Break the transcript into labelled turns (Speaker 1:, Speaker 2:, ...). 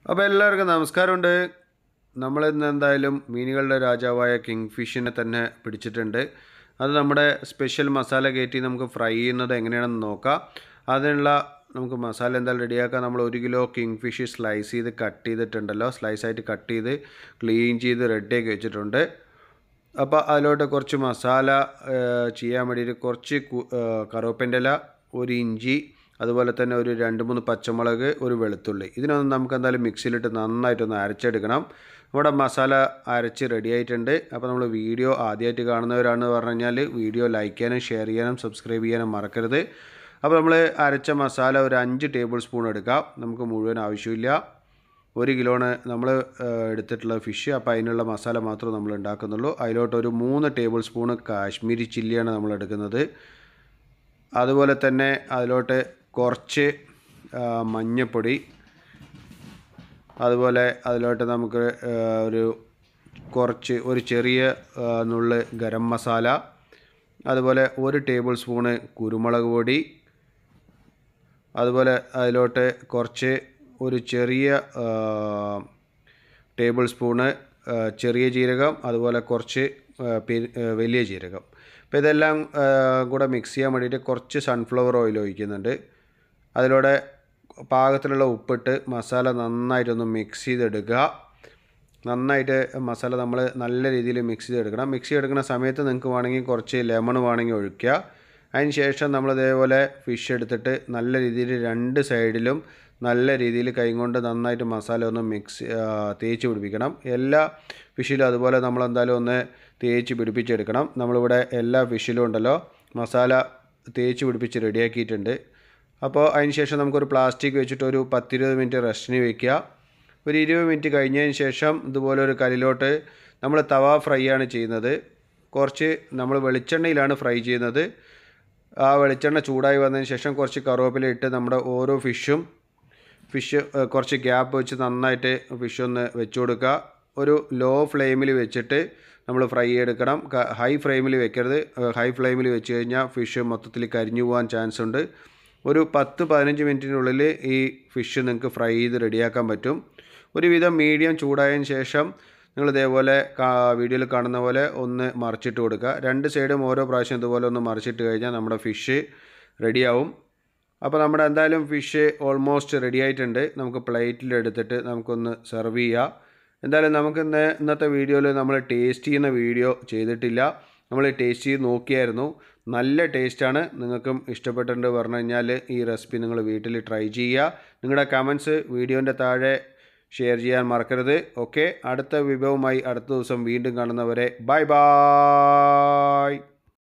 Speaker 1: അപ്പോൾ എല്ലാവർക്കും നമസ്കാരമുണ്ട് നമ്മളിന്ന് എന്തായാലും മീനുകളുടെ രാജാവായ കിങ് ഫിഷിനെ തന്നെ പിടിച്ചിട്ടുണ്ട് അത് നമ്മുടെ സ്പെഷ്യൽ മസാല കയറ്റി നമുക്ക് ഫ്രൈ ചെയ്യുന്നത് എങ്ങനെയാണെന്ന് നോക്കാം അതിനുള്ള നമുക്ക് മസാല എന്തായാലും റെഡിയാക്കാം നമ്മൾ ഒരു കിലോ കിങ് ഫിഷ് സ്ലൈസ് ചെയ്ത് കട്ട് ചെയ്തിട്ടുണ്ടല്ലോ സ്ലൈസ് ആയിട്ട് കട്ട് ചെയ്ത് ക്ലീൻ ചെയ്ത് റെഡിയാക്കി വെച്ചിട്ടുണ്ട് അപ്പോൾ അതിലോട്ട് കുറച്ച് മസാല ആ, ചെയ്യാൻ വേണ്ടിയിട്ട് കുറച്ച് കു- ആ, കറുവപ്പിൻ്റെ ഇല ഒരു ഇഞ്ചി അതുപോലെ തന്നെ ഒരു രണ്ട് മൂന്ന് പച്ചമുളക് ഒരു വെളുത്തുള്ളി ഇതിനൊന്നും നമുക്ക് എന്തായാലും മിക്സിയിലിട്ട് നന്നായിട്ടൊന്ന് അരച്ചെടുക്കണം നമ്മുടെ മസാല അരച്ച് റെഡി ആയിട്ടുണ്ട് അപ്പോൾ നമ്മൾ വീഡിയോ ആദ്യമായിട്ട് കാണുന്നവരാണെന്ന് പറഞ്ഞു കഴിഞ്ഞാൽ വീഡിയോ ലൈക്ക് ചെയ്യാനും ഷെയർ ചെയ്യാനും സബ്സ്ക്രൈബ് ചെയ്യാനും മറക്കരുത് അപ്പോൾ നമ്മൾ അരച്ച മസാല ഒരു അഞ്ച് ടേബിൾ സ്പൂൺ എടുക്കാം നമുക്ക് മുഴുവൻ ആവശ്യമില്ല ഒരു കിലോണ് നമ്മൾ എടുത്തിട്ടുള്ള ഫിഷ് അപ്പോൾ അതിനുള്ള മസാല മാത്രമേ നമ്മൾ ഉണ്ടാക്കുന്നുള്ളൂ അതിലോട്ട് ഒരു മൂന്ന് ടേബിൾ സ്പൂണ് കാശ്മീരി ചില്ലിയാണ് നമ്മൾ എടുക്കുന്നത് അതുപോലെ തന്നെ അതിലോട്ട് കുറച്ച് ആ, മഞ്ഞപ്പൊടി അതുപോലെ അതിലോട്ട് നമുക്ക് ആ, ഒരു കുറച്ച് ഒരു ചെറിയ ആ, നുള്ള് ഗരം മസാല അതുപോലെ ഒരു ടേബിൾ സ്പൂണ് കുരുമുളക് പൊടി അതുപോലെ അതിലോട്ട് കുറച്ച് ഒരു ചെറിയ ആ, ടേബിൾ സ്പൂണ് ആ, ചെറിയ ജീരകം അതുപോലെ കുറച്ച് ആ, പെ- ആ, വലിയ ജീരകം അപ്പോൾ ഇതെല്ലാം ആ, കൂടെ മിക്സ് ചെയ്യാൻ വേണ്ടിയിട്ട് കുറച്ച് സൺഫ്ലവർ ഓയിൽ ഒഴിക്കുന്നുണ്ട് അതിലൂടെ പാകത്തിലുള്ള ഉപ്പിട്ട് മസാല നന്നായിട്ടൊന്ന് മിക്സ് ചെയ്തെടുക്കുക നന്നായിട്ട് മസാല നമ്മൾ നല്ല രീതിയിൽ മിക്സ് ചെയ്തെടുക്കണം മിക്സ് ചെയ്തെടുക്കുന്ന സമയത്ത് നിങ്ങൾക്ക് വേണമെങ്കിൽ കുറച്ച് ലെമൺ വേണമെങ്കിൽ ഒഴിക്കുക അതിന് ശേഷം നമ്മൾ ഇതേപോലെ ഫിഷ് എടുത്തിട്ട് നല്ല രീതിയിൽ രണ്ട് സൈഡിലും നല്ല രീതിയിൽ കൈകൊണ്ട് നന്നായിട്ട് മസാല ഒന്ന് മിക്സ് ആ, തേച്ച് പിടിപ്പിക്കണം എല്ലാ ഫിഷിലും അതുപോലെ നമ്മൾ എന്തായാലും ഒന്ന് തേച്ച് പിടിപ്പിച്ചെടുക്കണം നമ്മളിവിടെ എല്ലാ ഫിഷിലും ഉണ്ടല്ലോ മസാല തേച്ച് പിടിപ്പിച്ച് റെഡിയാക്കിയിട്ടുണ്ട് അപ്പോൾ അതിന് ശേഷം നമുക്കൊരു പ്ലാസ്റ്റിക് വെച്ചിട്ട് ഒരു പത്തിരുപത് മിനിറ്റ് റെസ്റ്റിന് വെക്കുക ഒരു ഇരുപത് മിനിറ്റ് കഴിഞ്ഞതിന് ശേഷം ഇതുപോലെ ഒരു കല്ലിലോട്ട് നമ്മൾ തവ ഫ്രൈ ആണ് ചെയ്യുന്നത് കുറച്ച് നമ്മൾ വെളിച്ചെണ്ണയിലാണ് ഫ്രൈ ചെയ്യുന്നത് ആ വെളിച്ചെണ്ണ ചൂടായി വന്നതിന് ശേഷം കുറച്ച് കറുവേപ്പില ഇട്ട് നമ്മുടെ ഓരോ ഫിഷും ഫിഷ് ഏഹ്, കുറച്ച് ഗ്യാപ്പ് വെച്ച് നന്നായിട്ട് ഫിഷ് ഒന്ന് വെച്ച് കൊടുക്കുക ഒരു ലോ ഫ്ലെയിമിൽ വെച്ചിട്ട് നമ്മൾ ഫ്രൈ എടുക്കണം ഹൈ ഫ്ലെയിമിൽ വെക്കരുത് ഹൈ ഫ്ലെയിമിൽ വെച്ച് കഴിഞ്ഞാൽ ഫിഷ് മൊത്തത്തിൽ കരിഞ്ഞു പോകാൻ ചാൻസ് ഉണ്ട് ഒരു പത്ത് പതിനഞ്ച് മിനിറ്റിനുള്ളിൽ ഈ ഫിഷ് നിങ്ങൾക്ക് ഫ്രൈ ചെയ്ത് റെഡിയാക്കാൻ പറ്റും ഒരുവിധം മീഡിയം ചൂടായതിന് ശേഷം നിങ്ങൾ ഇതേപോലെ വീഡിയോയിൽ കാണുന്ന പോലെ ഒന്ന് മറിച്ചിട്ട് കൊടുക്കുക രണ്ട് സൈഡും ഓരോ പ്രാവശ്യം ഇതുപോലെ ഒന്ന് മറിച്ചിട്ട് കഴിഞ്ഞാൽ നമ്മുടെ ഫിഷ് റെഡിയാവും അപ്പോൾ നമ്മുടെ എന്തായാലും ഫിഷ് ഓൾമോസ്റ്റ് റെഡി ആയിട്ടുണ്ട് നമുക്ക് പ്ലേറ്റിൽ എടുത്തിട്ട് നമുക്കൊന്ന് സെർവ് ചെയ്യാം എന്തായാലും നമുക്ക് ഇന്ന് ഇന്നത്തെ വീഡിയോയിൽ നമ്മൾ ടേസ്റ്റ് ചെയ്യുന്ന വീഡിയോ ചെയ്തിട്ടില്ല നമ്മൾ ടേസ്റ്റ് ചെയ്ത് നോക്കിയായിരുന്നു നല്ല ടേസ്റ്റാണ് നിങ്ങൾക്കും ഇഷ്ടപ്പെട്ടിട്ടുണ്ട് പറഞ്ഞു കഴിഞ്ഞാൽ ഈ റെസിപ്പി നിങ്ങൾ വീട്ടിൽ ട്രൈ ചെയ്യുക നിങ്ങളുടെ കമൻസ് വീഡിയോൻ്റെ താഴെ ഷെയർ ചെയ്യാൻ മറക്കരുത് ഓക്കെ അടുത്ത വിഭവമായി അടുത്ത ദിവസം വീണ്ടും കാണുന്നവരെ ബൈ ബായ്